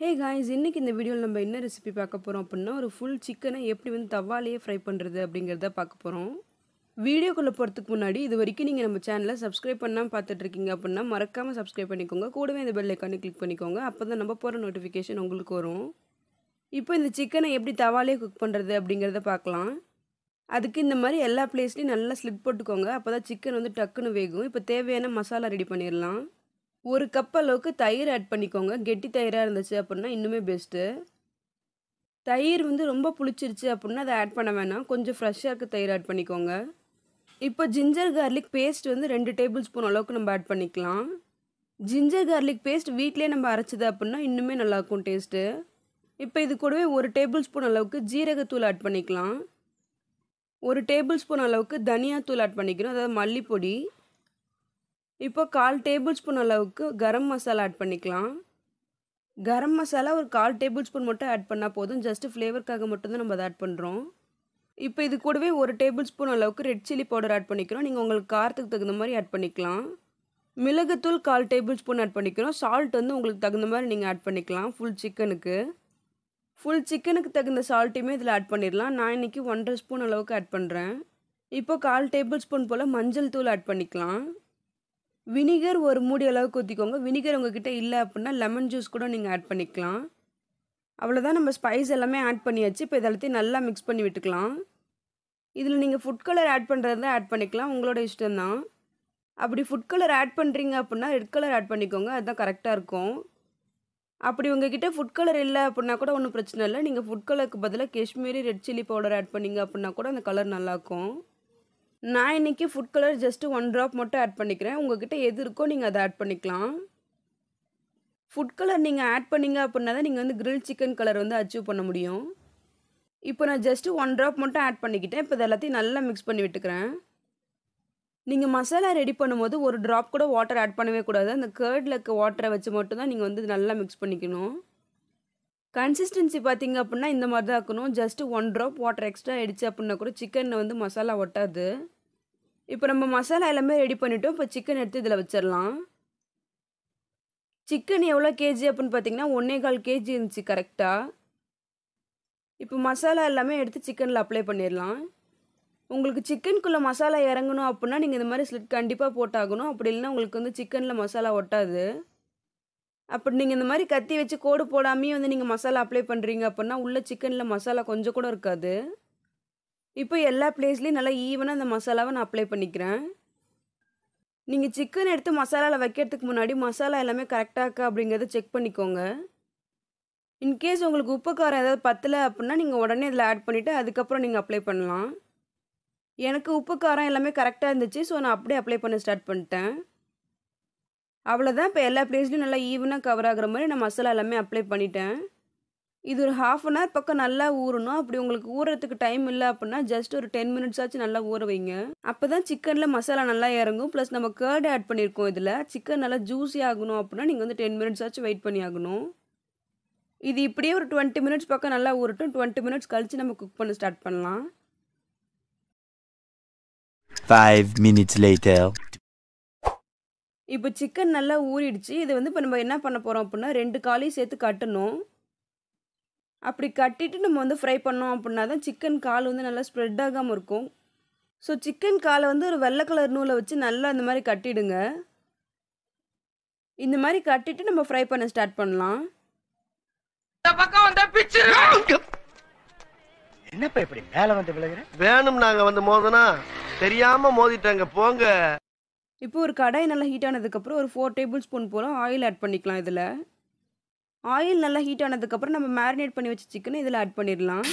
Hey guys இன்னைக்கு இந்த வீடியோவில் நம்ம என்ன ரெசிபி பார்க்க போகிறோம் அப்படின்னா ஒரு ஃபுல் சிக்கனை எப்படி வந்து தவாலேயே ஃப்ரை பண்ணுறது அப்படிங்கிறத பார்க்க போகிறோம் வீடியோக்குள்ளே போகிறதுக்கு முன்னாடி இது வரைக்கும் நீங்கள் நம்ம சேனலை சப்ஸ்கிரைப் பண்ணாமல் பார்த்துட்டு இருக்கீங்க அப்படின்னா மறக்காமல் சப்ஸ்கிரைப் பண்ணிக்கோங்க கூடவே இந்த பெல் ஐக்கானே கிளிக் பண்ணிக்கோங்க அப்போ தான் நம்ம போகிற நோட்டிஃபிகேஷன் உங்களுக்கு வரும் இப்போ இந்த சிக்கனை எப்படி தவாலே குக் பண்ணுறது அப்படிங்கிறத பார்க்கலாம் அதுக்கு இந்த மாதிரி எல்லா பிளேஸ்லையும் நல்லா ஸ்லிட் போட்டுக்கோங்க அப்போ தான் சிக்கன் வந்து டக்குன்னு வேகும் இப்போ தேவையான மசாலா ரெடி பண்ணிடலாம் ஒரு கப் அளவுக்கு தயிர் ஆட் பண்ணிக்கோங்க கெட்டி தயிராக இருந்துச்சு அப்படின்னா இன்னுமே பெஸ்ட்டு தயிர் வந்து ரொம்ப புளிச்சிருச்சு அப்படின்னா அதை ஆட் பண்ண வேணாம் கொஞ்சம் ஃப்ரெஷ்ஷாக இருக்க தயிர் ஆட் பண்ணிக்கோங்க இப்போ ஜிஞ்சர் கார்லிக் பேஸ்ட் வந்து ரெண்டு டேபிள் ஸ்பூன் அளவுக்கு நம்ம ஆட் பண்ணிக்கலாம் ஜிஞ்சர் கார்லிக் பேஸ்ட் வீட்டிலே நம்ம அரைச்சது அப்படின்னா இன்னுமே நல்லாயிருக்கும் டேஸ்ட்டு இப்போ இது கூடவே ஒரு டேபிள் ஸ்பூன் அளவுக்கு ஜீரகத்தூள் ஆட் பண்ணிக்கலாம் ஒரு டேபிள் ஸ்பூன் அளவுக்கு தனியாத்தூள் ஆட் பண்ணிக்கிறோம் அதாவது மல்லிப்பொடி இப்போ கால் டேபிள் ஸ்பூன் அளவுக்கு கரம் மசாலா ஆட் பண்ணிக்கலாம் கரம் மசாலா ஒரு கால் டேபிள் ஸ்பூன் மட்டும் ஆட் பண்ணால் போதும் ஜஸ்ட்டு ஃப்ளேவருக்காக மட்டும்தான் நம்ம அதை ஆட் பண்ணுறோம் இப்போ இது கூடவே ஒரு டேபிள் ஸ்பூன் அளவுக்கு ரெட் சில்லி பவுடர் ஆட் பண்ணிக்கிறோம் நீங்கள் உங்களுக்கு காரத்துக்கு தகுந்த மாதிரி ஆட் பண்ணிக்கலாம் மிளகுத்தூள் கால் டேபிள் ஸ்பூன் ஆட் பண்ணிக்கிறோம் சால்ட் வந்து உங்களுக்கு தகுந்த மாதிரி நீங்கள் ஆட் பண்ணிக்கலாம் ஃபுல் சிக்கனுக்கு ஃபுல் சிக்கனுக்கு தகுந்த சால்ட்டையுமே இதில் ஆட் பண்ணிடலாம் நான் இன்றைக்கி ஒன்றரை ஸ்பூன் அளவுக்கு ஆட் பண்ணுறேன் இப்போ கால் டேபிள் ஸ்பூன் போல் மஞ்சள் தூள் ஆட் பண்ணிக்கலாம் வினிகர் ஒரு மூடி அளவுக்கு ஊற்றிக்கோங்க வினிகர் உங்ககிட்ட இல்லை அப்படின்னா லெமன் ஜூஸ் கூட நீங்கள் ஆட் பண்ணிக்கலாம் அவ்வளோதான் நம்ம ஸ்பைஸ் எல்லாமே ஆட் பண்ணியாச்சு இப்போ இதெல்லாத்தையும் நல்லா மிக்ஸ் பண்ணி விட்டுக்கலாம் இதில் நீங்கள் ஃபுட் கலர் ஆட் பண்ணுறது ஆட் பண்ணிக்கலாம் உங்களோட இஷ்டம்தான் அப்படி ஃபுட் கலர் ஆட் பண்ணுறீங்க அப்படின்னா ரெட் கலர் ஆட் பண்ணிக்கோங்க அதுதான் கரெக்டாக இருக்கும் அப்படி உங்ககிட்ட ஃபுட் கலர் இல்லை அப்படின்னா கூட ஒன்றும் பிரச்சனை இல்லை நீங்கள் ஃபுட் கலருக்கு பதிலாக Kashmiri red chilli powder add பண்ணிங்க அப்படின்னா கூட அந்த கலர் நல்லாயிருக்கும் நான் இன்றைக்கி food colour just one drop மட்டும் ஆட் பண்ணிக்கிறேன் உங்ககிட்ட எது இருக்கோ நீங்கள் அதை ஆட் பண்ணிக்கலாம் ஃபுட் கலர் நீங்கள் ஆட் பண்ணிங்க அப்படின்னா தான் நீங்கள் வந்து கிரில் சிக்கன் கலர் வந்து அச்சீவ் பண்ண முடியும் இப்போ நான் ஜஸ்ட்டு ஒன் ட்ராப் மட்டும் ஆட் பண்ணிக்கிட்டேன் இப்போ இது எல்லாத்தையும் நல்லா மிக்ஸ் பண்ணி விட்டுக்கிறேன் நீங்கள் மசாலா ரெடி பண்ணும்போது ஒரு ட்ராப் கூட வாட்டர் ஆட் பண்ணவே கூடாது அந்த கேர்டில் இருக்க வாட்டரை வச்சு மட்டும் தான் நீங்கள் வந்து நல்லா மிக்ஸ் பண்ணிக்கணும் கன்சிஸ்டன்சி பார்த்தீங்க அப்படின்னா இந்த மாதிரி தான் இருக்கணும் just one drop water extra ஆகிடுச்சு அப்படின்னா கூட சிக்கனில் வந்து மசாலா ஒட்டாது இப்போ நம்ம மசாலா எல்லாமே ரெடி பண்ணிவிட்டோம் இப்போ சிக்கன் எடுத்து இதில் வச்சிடலாம் சிக்கன் எவ்வளோ கேஜி அப்படின்னு பார்த்தீங்கன்னா ஒன்றே கால் கேஜி இருந்துச்சு கரெக்டாக இப்போ மசாலா எல்லாமே எடுத்து சிக்கனில் அப்ளை பண்ணிடலாம் உங்களுக்கு சிக்கனுக்குள்ளே மசாலா இறங்கணும் அப்படின்னா நீங்கள் இந்த மாதிரி ஸ்லிட் கண்டிப்பாக போட்டாகணும் அப்படி இல்லைன்னா உங்களுக்கு வந்து சிக்கனில் மசாலா ஒட்டாது அப்படி நீங்கள் இந்த மாதிரி கத்தி வச்சு கோடு போடாமையே வந்து நீங்கள் மசாலா அப்ளை பண்ணுறீங்க அப்படின்னா உள்ள சிக்கனில் மசாலா கொஞ்சம் கூட இருக்காது இப்போ எல்லா பிளேஸ்லேயும் நல்லா ஈவனாக அந்த மசாலாவை நான் அப்ளை பண்ணிக்கிறேன் நீங்கள் சிக்கன் எடுத்து மசாலாவில் வைக்கிறதுக்கு முன்னாடி மசாலா எல்லாமே கரெக்டாக இருக்கா அப்படிங்கிறத செக் பண்ணிக்கோங்க இன்கேஸ் உங்களுக்கு உப்பு காரம் ஏதாவது பத்தலை அப்படின்னா நீங்கள் உடனே இதில் ஆட் பண்ணிவிட்டு அதுக்கப்புறம் நீங்கள் அப்ளை பண்ணலாம் எனக்கு உப்பு காரம் எல்லாமே கரெக்டாக இருந்துச்சு ஸோ நான் அப்படியே அப்ளை பண்ண ஸ்டார்ட் பண்ணிட்டேன் அவ்வளோதான் இப்போ எல்லா பிளேஸ்லையும் நல்லா ஈவனாக கவர் ஆகுற மாதிரி நான் மசாலா எல்லாமே அப்ளை பண்ணிட்டேன் இது ஒரு ஹாஃப் அன் ஹவர் பக்கம் நல்லா ஊறணும் அப்படி உங்களுக்கு ஊறுறதுக்கு டைம் இல்லை அப்படின்னா ஜஸ்ட் ஒரு டென் மினிட்ஸ் ஆச்சு நல்லா ஊற வைங்க அப்போ தான் சிக்கனில் மசாலா நல்லா இறங்கும் ப்ளஸ் நம்ம கேர்டு ஆட் பண்ணியிருக்கோம் இதில் சிக்கன் நல்லா ஜூஸி ஆகணும் அப்படின்னா நீங்கள் வந்து டென் மினிட்ஸ் ஆச்சு வெயிட் பண்ணி ஆகணும் இது இப்படியே ஒரு டுவெண்ட்டி மினிட்ஸ் பக்கம் நல்லா ஊறட்டும் டுவெண்ட்டி மினிட்ஸ் கழித்து நம்ம குக் பண்ண ஸ்டார்ட் பண்ணலாம் Five minutes later. இப்போ சிக்கன் நல்லா ஊறிடுச்சு இது வந்து இப்போ நம்ம என்ன பண்ண போகிறோம் அப்படின்னா ரெண்டு காலையும் சேர்த்து கட்டணும் அப்படி கட்டிட்டு நம்ம வந்து ஃப்ரை பண்ணோம் அப்படின்னா தான் சிக்கன் கால் வந்து நல்லா ஸ்ப்ரெட் ஆகாமல் இருக்கும் ஸோ சிக்கன் காலை வந்து ஒரு வெள்ளை கலர் நூலை வச்சு நல்லா இந்த மாதிரி கட்டிடுங்க இந்த மாதிரி கட்டிட்டு நம்ம ஃப்ரை பண்ண ஸ்டார்ட் பண்ணலாம் என்னப்பா இப்படி மேல வந்து விழுகிற வேணும் நாங்க வந்து மோதனா தெரியாம மோதிட்டாங்க போங்க இப்போ ஒரு கடாய் நல்லா ஹீட் ஆனதுக்கப்புறம் ஒரு ஃபோர் டேபிள் ஸ்பூன் போல் ஆயில் ஆட் பண்ணிக்கலாம் இதில் ஆயில் நல்லா ஹீட் ஆனதுக்கப்புறம் நம்ம மேரினேட் பண்ணி வச்ச சிக்கனை இதில் ஆட் பண்ணிடலாம்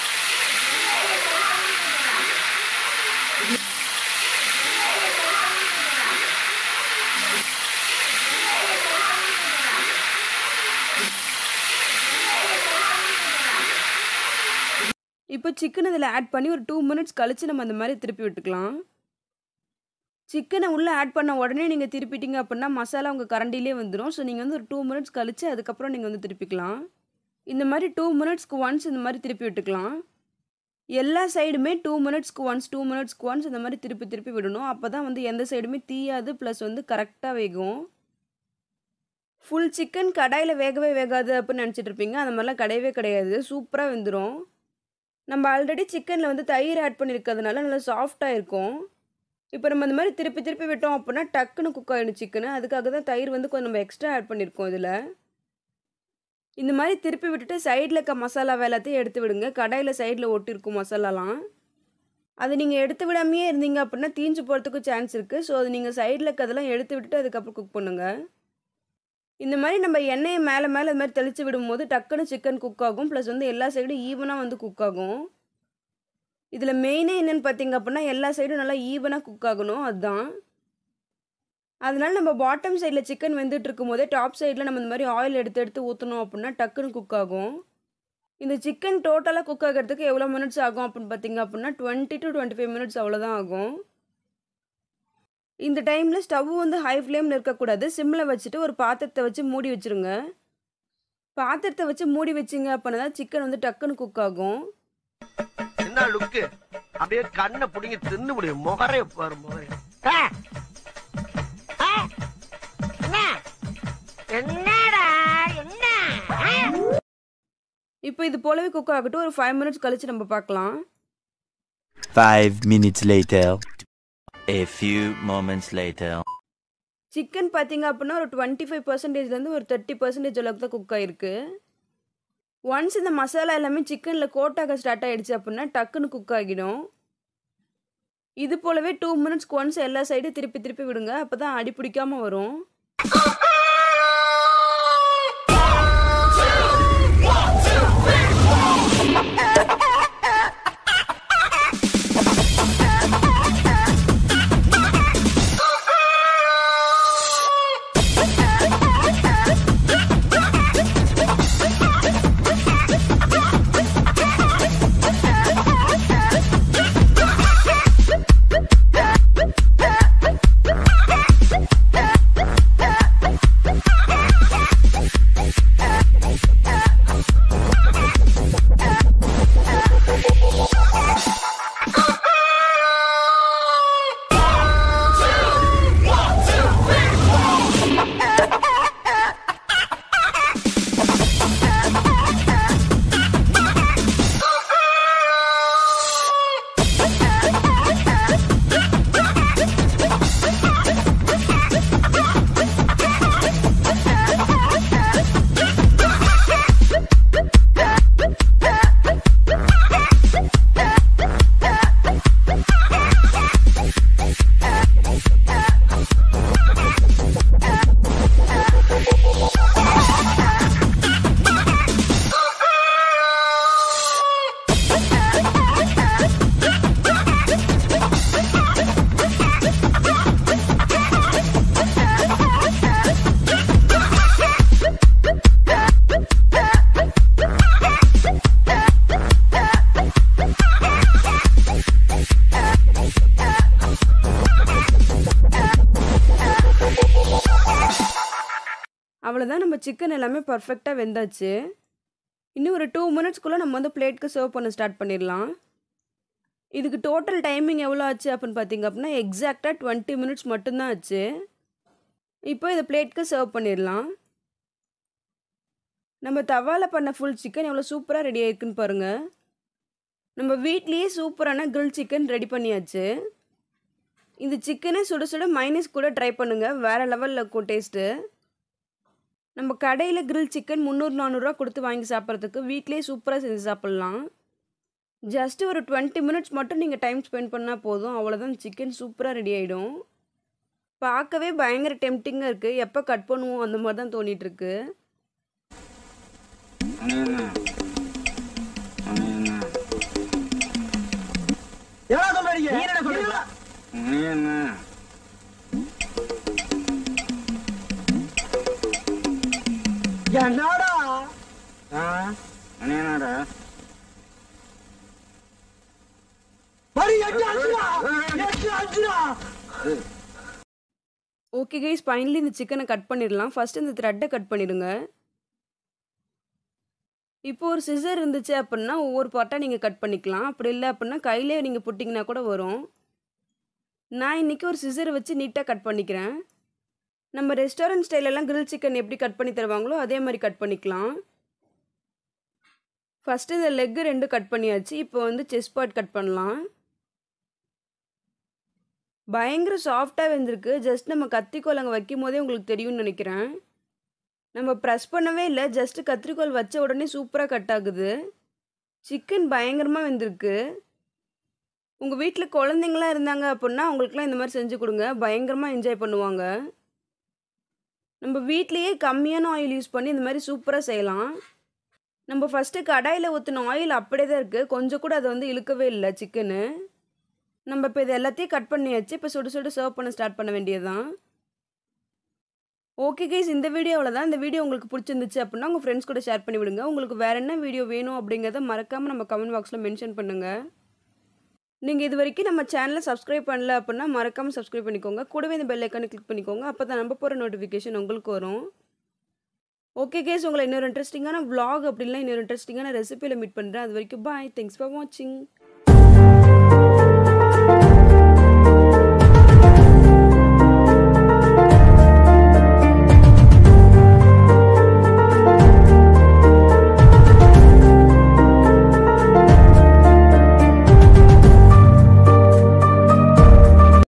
இப்போ சிக்கன் இதில் ஆட் பண்ணி ஒரு டூ மினிட்ஸ் கழித்து நம்ம அந்த மாதிரி திருப்பி விட்டுக்கலாம் சிக்கனை உள்ளே ஆட் பண்ண உடனே நீங்கள் திருப்பிட்டீங்க அப்படின்னா மசாலா உங்கள் கரண்டிலே வந்துடும் ஸோ நீங்கள் வந்து ஒரு டூ மினிட்ஸ் கழித்து அதுக்கப்புறம் நீங்கள் வந்து திருப்பிக்கலாம் இந்த மாதிரி டூ மினிட்ஸ்க்கு ஒன்ஸ் இந்த மாதிரி திருப்பி விட்டுக்கலாம் எல்லா சைடுமே டூ மினிட்ஸ்க்கு ஒன்ஸ் டூ மினிட்ஸ்க்கு ஒன்ஸ் இந்த மாதிரி திருப்பி திருப்பி விடணும் அப்போ தான் வந்து எந்த சைடுமே தீயாது ப்ளஸ் வந்து கரெக்டாக வேகும் ஃபுல் சிக்கன் கடாயில் வேகவே வேகாது அப்படின்னு நினச்சிட்டு இருப்பீங்க அந்த மாதிரிலாம் கிடையவே கிடையாது சூப்பராக வெந்துடும் நம்ம ஆல்ரெடி சிக்கனில் வந்து தயிர் ஆட் பண்ணியிருக்கிறதுனால நல்லா சாஃப்டாக இருக்கும் இப்போ நம்ம இந்த மாதிரி திருப்பி திருப்பி விட்டோம் அப்படின்னா டக்குன்னு குக் ஆகிடும் சிக்கனு அதுக்காக தான் தயிர் வந்து கொஞ்சம் நம்ம எக்ஸ்ட்ரா ஆட் பண்ணியிருக்கோம் இதில் இந்த மாதிரி திருப்பி விட்டுட்டு சைடில் இருக்க மசாலா எல்லாத்தையும் எடுத்து விடுங்க கடாயில் சைடில் ஒட்டியிருக்கும் மசாலாலாம் அது நீங்கள் எடுத்து விடாமையே இருந்தீங்க அப்படின்னா தீஞ்சு போகிறதுக்கு சான்ஸ் இருக்குது ஸோ அது நீங்கள் சைடில் இருக்கிறதெல்லாம் எடுத்து விட்டுட்டு அதுக்கப்புறம் குக் பண்ணுங்கள் இந்த மாதிரி நம்ம எண்ணெயை மேலே மேலே இது மாதிரி தெளித்து விடும்போது டக்குன்னு சிக்கன் குக் ஆகும் ப்ளஸ் வந்து எல்லா சைடும் ஈவனாக வந்து குக் ஆகும் இதில் மெயினே என்னென்னு பார்த்தீங்க அப்படின்னா எல்லா சைடும் நல்லா ஈவனாக குக் ஆகணும் அதுதான் அதனால நம்ம பாட்டம் சைடில் சிக்கன் வெந்துட்டு இருக்கும் போதே டாப் சைடில் நம்ம இந்த மாதிரி ஆயில் எடுத்து எடுத்து ஊற்றணும் அப்படின்னா டக்குன்னு குக் ஆகும் இந்த சிக்கன் டோட்டலாக குக் ஆகிறதுக்கு எவ்வளோ மினிட்ஸ் ஆகும் அப்படின்னு பார்த்தீங்க அப்படின்னா twenty to twenty five minutes அவ்வளோதான் ஆகும் இந்த டைமில் ஸ்டவ் வந்து ஹை ஃப்ளேமில் இருக்கக்கூடாது சிம்மில் வச்சுட்டு ஒரு பாத்திரத்தை வச்சு மூடி வச்சுருங்க பாத்திரத்தை வச்சு மூடி வச்சிங்க அப்படின்னா தான் சிக்கன் வந்து டக்குன்னு குக் ஆகும் என்ன லுக்கு அப்படியே கண்ணை புடிங்கி தின்னு முடியும் முகரைய பாரு முகரைய என்னடா என்ன இப்போ இது போலவே குக் ஆகட்டும் ஒரு ஃபைவ் மினிட்ஸ் கழிச்சு நம்ம பார்க்கலாம் Five minutes later. A few moments later. Chicken பார்த்தீங்க அப்படின்னா ஒரு டுவெண்ட்டி ஃபைவ் பர்சன்டேஜ்லேருந்து ஒரு தேர்ட்டி பர்சன்டேஜ் அளவுக்கு தான் குக் ஆகிருக்கு ஒன்ஸ் இந்த மசாலா எல்லாமே சிக்கனில் கோட்டாக ஸ்டார்ட் ஆகிடுச்சு அப்படின்னா டக்குன்னு குக் ஆகிடும் இது போலவே டூ மினிட்ஸ்க்கு ஒன்ஸ் எல்லா சைடும் திருப்பி திருப்பி விடுங்க அப்போ தான் அடி பிடிக்காம வரும் அவ்வளோதான் நம்ம சிக்கன் எல்லாமே பர்ஃபெக்டாக வெந்தாச்சு இன்னும் ஒரு டூ மினிட்ஸ்க்குள்ளே நம்ம வந்து பிளேட்க்கு சர்வ் பண்ண ஸ்டார்ட் பண்ணிடலாம் இதுக்கு டோட்டல் டைமிங் எவ்வளோ ஆச்சு அப்படின்னு பார்த்தீங்க அப்படின்னா எக்ஸாக்டாக டுவெண்ட்டி மினிட்ஸ் மட்டும்தான் ஆச்சு இப்போ இதை பிளேட்க்கு சர்வ் பண்ணிடலாம் நம்ம தவால பண்ண ஃபுல் சிக்கன் எவ்வளோ சூப்பராக ரெடி ஆயிருக்குன்னு பாருங்கள் நம்ம வீட்லேயே சூப்பரான கிரில் சிக்கன் ரெடி பண்ணியாச்சு இந்த சிக்கனை சுட சுட மைனஸ் கூட ட்ரை பண்ணுங்கள் வேறு லெவலில் இருக்கும் டேஸ்ட்டு நம்ம கடையில் கிரில் சிக்கன் முந்நூறு நானூறுரூவா கொடுத்து வாங்கி சாப்பிட்றதுக்கு வீட்லேயே சூப்பராக செஞ்சு சாப்பிட்லாம் ஜஸ்ட்டு ஒரு டுவெண்ட்டி மினிட்ஸ் மட்டும் நீங்கள் டைம் ஸ்பெண்ட் பண்ணால் போதும் அவ்வளோதான் சிக்கன் சூப்பராக ரெடி ஆகிடும் பார்க்கவே பயங்கர டெம்டிங்காக இருக்குது எப்போ கட் பண்ணுவோம் அந்த மாதிரி தான் தோணிட்டு இருக்கு எவ்வளவு சொல்றீங்க நீ என்ன சொல்றீங்க என்னடா மணி எட்டு அஞ்சுடா எட்டு அஞ்சுடா ஓகே கைஸ் ஃபைனலி இந்த சிக்கனை கட் பண்ணிடலாம் ஃபஸ்ட்டு இந்த த்ரெட்டை கட் பண்ணிடுங்க இப்போ ஒரு சிசர் இருந்துச்சு அப்படின்னா ஒவ்வொரு பார்ட்டாக நீங்கள் கட் பண்ணிக்கலாம் அப்படி இல்லை அப்படின்னா கையிலே நீங்கள் புட்டிங்கன்னா கூட வரும் நான் இன்றைக்கி ஒரு சிசர் வச்சு நீட்டாக கட் பண்ணிக்கிறேன் நம்ம ரெஸ்டாரண்ட் ஸ்டைலெல்லாம் கிரில் சிக்கன் எப்படி கட் பண்ணி தருவாங்களோ அதே மாதிரி கட் பண்ணிக்கலாம் ஃபஸ்ட்டு இந்த லெக்கு ரெண்டு கட் பண்ணியாச்சு இப்போ வந்து செஸ்ட் பார்ட் கட் பண்ணலாம் பயங்கர சாஃப்டாக வெந்திருக்கு ஜஸ்ட் நம்ம கத்திரிக்கோல் அங்கே வைக்கும் போதே உங்களுக்கு தெரியும்னு நினைக்கிறேன் நம்ம ப்ரெஸ் பண்ணவே இல்லை ஜஸ்ட்டு கத்திரிக்கோல் வச்ச உடனே சூப்பராக கட் ஆகுது சிக்கன் பயங்கரமாக வெந்திருக்கு உங்கள் வீட்டில் குழந்தைங்களாம் இருந்தாங்க அப்படின்னா அவங்களுக்குலாம் இந்த மாதிரி செஞ்சு கொடுங்க பயங்கரமாக என்ஜாய் பண்ணுவாங்க நம்ம வீட்லேயே கம்மியான ஆயில் யூஸ் பண்ணி இந்த மாதிரி சூப்பராக செய்யலாம் நம்ம ஃபஸ்ட்டு கடாயில் ஊற்றின ஆயில் அப்படியே தான் இருக்குது கொஞ்சம் கூட அதை வந்து இழுக்கவே இல்லை சிக்கனு நம்ம இப்போ இது எல்லாத்தையும் கட் பண்ணியாச்சு இப்போ சுடு சுடு சர்வ் பண்ண ஸ்டார்ட் பண்ண வேண்டியதுதான் ஓகே கைஸ் இந்த வீடியோவில் தான் இந்த வீடியோ உங்களுக்கு பிடிச்சிருந்துச்சு அப்படின்னா உங்கள் ஃப்ரெண்ட்ஸ் கூட ஷேர் பண்ணி விடுங்க உங்களுக்கு வேறு என்ன வீடியோ வேணும் அப்படிங்கிறத மறக்காமல் நம்ம கமெண்ட் பாக்ஸில் மென்ஷன் பண்ணுங்கள் நீங்கள் இது வரைக்கும் நம்ம சேனலை சப்ஸ்கிரைப் பண்ணல அப்படின்னா மறக்காமல் சப்ஸ்கிரைப் பண்ணிக்கோங்க கூடவே இந்த பெல் ஐக்கானை கிளிக் பண்ணிக்கோங்க அப்போ தான் நம்ம போகிற நோட்டிஃபிகேஷன் உங்களுக்கு வரும் ஓகே கேஸ் உங்களை இன்னொரு இன்ட்ரெஸ்டிங்கான vlog அப்படி இல்லை இன்னொரு இன்ட்ரெஸ்டிங்கான ரெசிபியில் மீட் பண்ணுறேன் அது வரைக்கும் பாய் தேங்க்ஸ் ஃபார் வாட்சிங்